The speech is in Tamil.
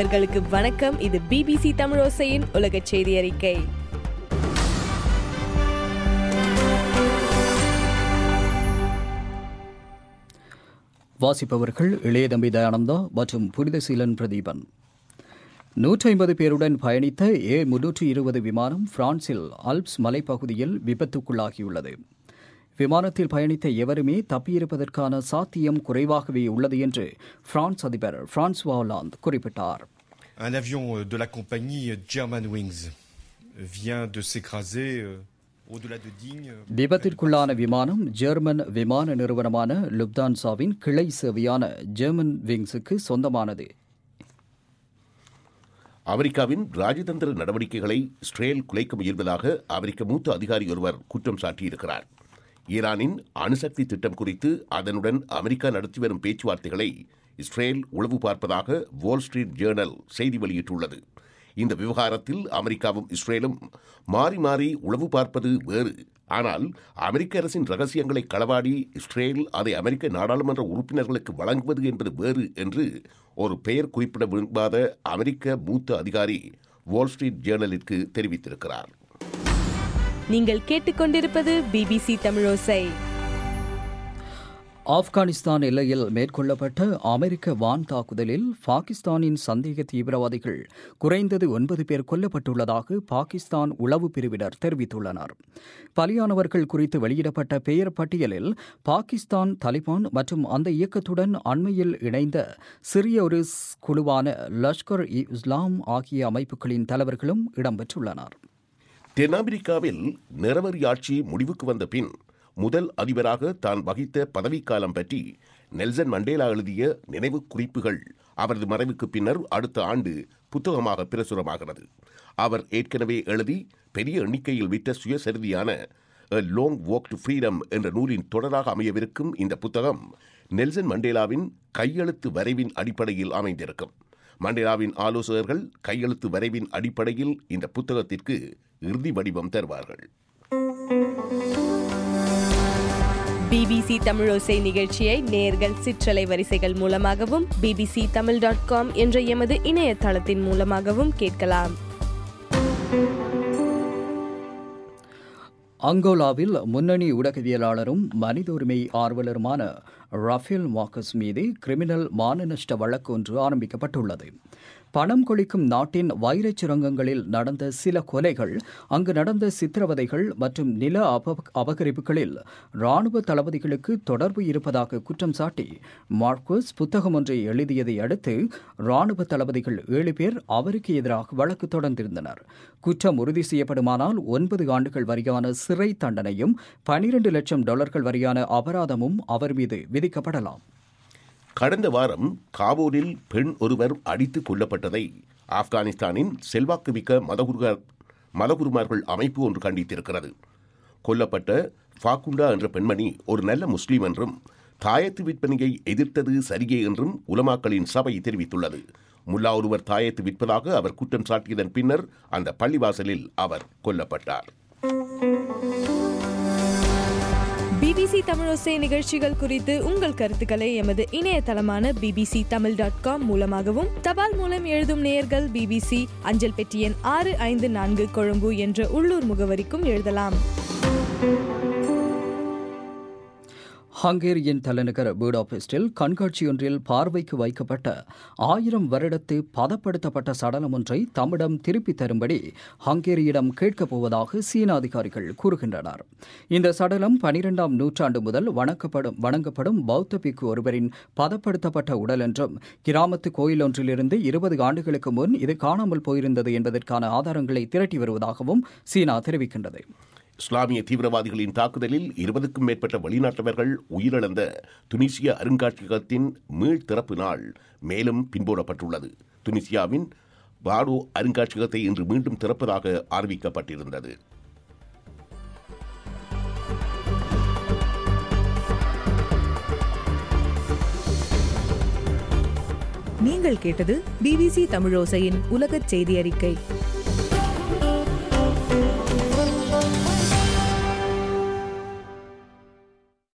நண்பர்களுக்கு வணக்கம் இது பிபிசி தமிழோசையின் உலக செய்தி அறிக்கை வாசிப்பவர்கள் இளையதம்பி தயானந்தா மற்றும் புனிதசீலன் பிரதீபன் நூற்றி ஐம்பது பேருடன் பயணித்த ஏ முன்னூற்றி இருபது விமானம் பிரான்சில் அல்ப்ஸ் மலைப்பகுதியில் விபத்துக்குள்ளாகியுள்ளது விமானத்தில் பயணித்த எவருமே தப்பியிருப்பதற்கான சாத்தியம் குறைவாகவே உள்ளது என்று பிரான்ஸ் அதிபர் பிரான்சுவா ஹொலாந்து குறிப்பிட்டார் Un avion euh, de la compagnie Germanwings vient de s'écraser euh, au-delà de Digne. விபத்திற்குள்ளான விமானம் ஜெர்மன் விமான நிறுவனமான லுப்தான்சாவின் கிளை சேவையான ஜெர்மன் விங்ஸுக்கு சொந்தமானது அமெரிக்காவின் ராஜதந்திர நடவடிக்கைகளை இஸ்ரேல் குலைக்க முயல்வதாக அமெரிக்க மூத்த அதிகாரி ஒருவர் குற்றம் சாட்டியிருக்கிறார் ஈரானின் அணுசக்தி திட்டம் குறித்து அதனுடன் அமெரிக்கா நடத்தி வரும் பேச்சுவார்த்தைகளை இஸ்ரேல் உளவு பார்ப்பதாக வால் ஸ்ட்ரீட் ஜேர்னல் செய்தி வெளியிட்டுள்ளது இந்த விவகாரத்தில் அமெரிக்காவும் இஸ்ரேலும் மாறி மாறி உளவு பார்ப்பது வேறு ஆனால் அமெரிக்க அரசின் ரகசியங்களை களவாடி இஸ்ரேல் அதை அமெரிக்க நாடாளுமன்ற உறுப்பினர்களுக்கு வழங்குவது என்பது வேறு என்று ஒரு பெயர் குறிப்பிட விரும்பாத அமெரிக்க மூத்த அதிகாரி வால் ஸ்ட்ரீட் ஜேர்னலிற்கு தெரிவித்திருக்கிறார் நீங்கள் கேட்டுக்கொண்டிருப்பது பிபிசி தமிழோசை ஆப்கானிஸ்தான் எல்லையில் மேற்கொள்ளப்பட்ட அமெரிக்க வான் தாக்குதலில் பாகிஸ்தானின் சந்தேக தீவிரவாதிகள் குறைந்தது ஒன்பது பேர் கொல்லப்பட்டுள்ளதாக பாகிஸ்தான் உளவு பிரிவினர் தெரிவித்துள்ளனர் பலியானவர்கள் குறித்து வெளியிடப்பட்ட பெயர் பட்டியலில் பாகிஸ்தான் தலிபான் மற்றும் அந்த இயக்கத்துடன் அண்மையில் இணைந்த சிறிய ஒரு குழுவான லஷ்கர் இ இஸ்லாம் ஆகிய அமைப்புகளின் தலைவர்களும் இடம்பெற்றுள்ளனர் தென்னாப்பிரிக்காவில் நிறவரி ஆட்சி முடிவுக்கு வந்த பின் முதல் அதிபராக தான் வகித்த பதவிக்காலம் பற்றி நெல்சன் மண்டேலா எழுதிய நினைவு குறிப்புகள் அவரது மறைவுக்கு பின்னர் அடுத்த ஆண்டு புத்தகமாக பிரசுரமாகிறது அவர் ஏற்கனவே எழுதி பெரிய எண்ணிக்கையில் விட்ட சுயசரிதியான A Long Walk to Freedom என்ற நூலின் தொடராக அமையவிருக்கும் இந்த புத்தகம் நெல்சன் மண்டேலாவின் கையெழுத்து வரைவின் அடிப்படையில் அமைந்திருக்கும் மண்டேலாவின் ஆலோசகர்கள் கையெழுத்து வரைவின் அடிப்படையில் இந்த புத்தகத்திற்கு இறுதி வடிவம் தருவார்கள் பிபிசி தமிழோசை நிகழ்ச்சியை நேர்கள் சிற்றலை வரிசைகள் மூலமாகவும் பிபிசி தமிழ் டாட் காம் என்ற எமது இணையதளத்தின் மூலமாகவும் கேட்கலாம் அங்கோலாவில் முன்னணி ஊடகவியலாளரும் மனித உரிமை ஆர்வலருமான ரஃபேல் மார்க்கஸ் மீது கிரிமினல் மானநஷ்ட வழக்கு ஒன்று ஆரம்பிக்கப்பட்டுள்ளது பணம் கொளிக்கும் நாட்டின் வைரச் சுரங்கங்களில் நடந்த சில கொலைகள் அங்கு நடந்த சித்திரவதைகள் மற்றும் நில அப அபகரிப்புகளில் ராணுவ தளபதிகளுக்கு தொடர்பு இருப்பதாக குற்றம் சாட்டி மார்க்கோஸ் புத்தகம் ஒன்றை எழுதியதை அடுத்து ராணுவ தளபதிகள் ஏழு பேர் அவருக்கு எதிராக வழக்கு தொடர்ந்திருந்தனர் குற்றம் உறுதி செய்யப்படுமானால் ஒன்பது ஆண்டுகள் வரையான சிறை தண்டனையும் பனிரெண்டு லட்சம் டாலர்கள் வரையான அபராதமும் அவர் மீது விதிக்கப்படலாம் கடந்த வாரம் காபூலில் பெண் ஒருவர் அடித்துக் கொல்லப்பட்டதை ஆப்கானிஸ்தானின் செல்வாக்குமிக்க மதகுருக மதகுருமார்கள் அமைப்பு ஒன்று கண்டித்திருக்கிறது கொல்லப்பட்ட ஃபாக்குண்டா என்ற பெண்மணி ஒரு நல்ல முஸ்லீம் என்றும் தாயத்து விற்பனையை எதிர்த்தது சரியே என்றும் உலமாக்களின் சபை தெரிவித்துள்ளது முல்லா ஒருவர் தாயத்து விற்பதாக அவர் குற்றம் சாட்டியதன் பின்னர் அந்த பள்ளிவாசலில் அவர் கொல்லப்பட்டார் பிபிசி தமிழோசை நிகழ்ச்சிகள் குறித்து உங்கள் கருத்துக்களை எமது இணையதளமான பிபிசி தமிழ் டாட் காம் மூலமாகவும் தபால் மூலம் எழுதும் நேயர்கள் பிபிசி அஞ்சல் பெட்டி எண் ஆறு ஐந்து நான்கு கொழும்பு என்ற உள்ளூர் முகவரிக்கும் எழுதலாம் ஹங்கேரியின் தலைநகர் பூடாபெஸ்டில் கண்காட்சியொன்றில் பார்வைக்கு வைக்கப்பட்ட ஆயிரம் வருடத்து பதப்படுத்தப்பட்ட சடலம் ஒன்றை தம்மிடம் திருப்பித் தரும்படி ஹங்கேரியிடம் கேட்கப் போவதாக சீன அதிகாரிகள் கூறுகின்றனர் இந்த சடலம் பனிரெண்டாம் நூற்றாண்டு முதல் வணக்கப்படும் வணங்கப்படும் பௌத்த பிக்கு ஒருவரின் பதப்படுத்தப்பட்ட உடல் என்றும் கிராமத்து கோயில் ஒன்றிலிருந்து இருபது ஆண்டுகளுக்கு முன் இது காணாமல் போயிருந்தது என்பதற்கான ஆதாரங்களை திரட்டி வருவதாகவும் சீனா தெரிவிக்கின்றது இஸ்லாமிய தீவிரவாதிகளின் தாக்குதலில் இருபதுக்கும் மேற்பட்ட வெளிநாட்டவர்கள் உயிரிழந்த துனிசிய அருங்காட்சியகத்தின் மீள் திறப்பு நாள் மேலும் பின்போடப்பட்டுள்ளது துனிசியாவின் பாடோ அருங்காட்சியகத்தை இன்று மீண்டும் திறப்பதாக அறிவிக்கப்பட்டிருந்தது நீங்கள் கேட்டது பிபிசி தமிழோசையின் உலகச் செய்தி அறிக்கை